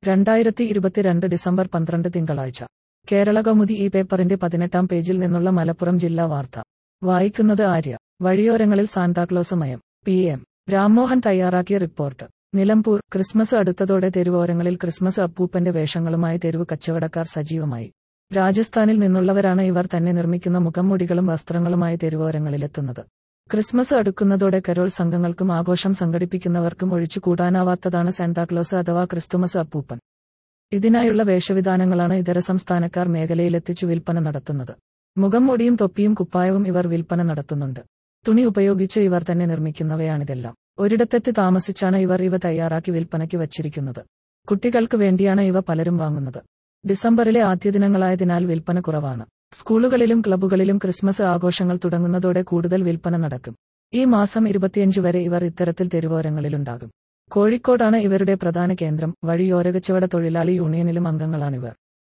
രണ്ടായിരത്തി ഇരുപത്തിരണ്ട് ഡിസംബർ പന്ത്രണ്ട് തിങ്കളാഴ്ച കേരള കൗമുദി ഈ പേപ്പറിന്റെ പതിനെട്ടാം പേജിൽ നിന്നുള്ള മലപ്പുറം ജില്ലാ വാർത്ത വായിക്കുന്നത് ആര്യ വഴിയോരങ്ങളിൽ സാന്താക്ലോസ് മയം പി എം രാംമോഹൻ തയ്യാറാക്കിയ റിപ്പോർട്ട് നിലമ്പൂർ ക്രിസ്മസ് അടുത്തതോടെ തെരുവോരങ്ങളിൽ ക്രിസ്മസ് അപ്പൂപ്പന്റെ വേഷങ്ങളുമായി തെരുവ് കച്ചവടക്കാർ സജീവമായി രാജസ്ഥാനിൽ നിന്നുള്ളവരാണ് ഇവർ തന്നെ നിർമ്മിക്കുന്ന മുഖംമൂടികളും വസ്ത്രങ്ങളുമായി തെരുവോരങ്ങളിലെത്തുന്നത് ക്രിസ്മസ് അടുക്കുന്നതോടെ കരോൾ സംഘങ്ങൾക്കും ആഘോഷം സംഘടിപ്പിക്കുന്നവർക്കും ഒഴിച്ചു കൂടാനാവാത്തതാണ് സാന്താക്ലോസ് അഥവാ ക്രിസ്തുമസ് അപ്പൂപ്പൻ ഇതിനായുള്ള വേഷവിധാനങ്ങളാണ് ഇതര സംസ്ഥാനക്കാർ മേഖലയിലെത്തിച്ചു വിൽപ്പന നടത്തുന്നത് മുഖംമൂടിയും തൊപ്പിയും കുപ്പായവും ഇവർ വിൽപ്പന നടത്തുന്നുണ്ട് തുണി ഉപയോഗിച്ച് ഇവർ തന്നെ നിർമ്മിക്കുന്നവയാണിതെല്ലാം ഒരിടത്തെത്തി താമസിച്ചാണ് ഇവർ ഇവ തയ്യാറാക്കി വിൽപ്പനയ്ക്ക് വച്ചിരിക്കുന്നത് കുട്ടികൾക്ക് വേണ്ടിയാണ് ഇവ പലരും വാങ്ങുന്നത് ഡിസംബറിലെ ആദ്യ ദിനങ്ങളായതിനാൽ വിൽപ്പന കുറവാണ് സ്കൂളുകളിലും ക്ലബ്ബുകളിലും ക്രിസ്മസ് ആഘോഷങ്ങൾ തുടങ്ങുന്നതോടെ കൂടുതൽ വിൽപ്പന നടക്കും ഈ മാസം ഇരുപത്തിയഞ്ച് വരെ ഇവർ ഇത്തരത്തിൽ തെരുവോരങ്ങളിലുണ്ടാകും കോഴിക്കോടാണ് ഇവരുടെ പ്രധാന കേന്ദ്രം വഴിയോര കച്ചവട തൊഴിലാളി യൂണിയനിലും അംഗങ്ങളാണിവർ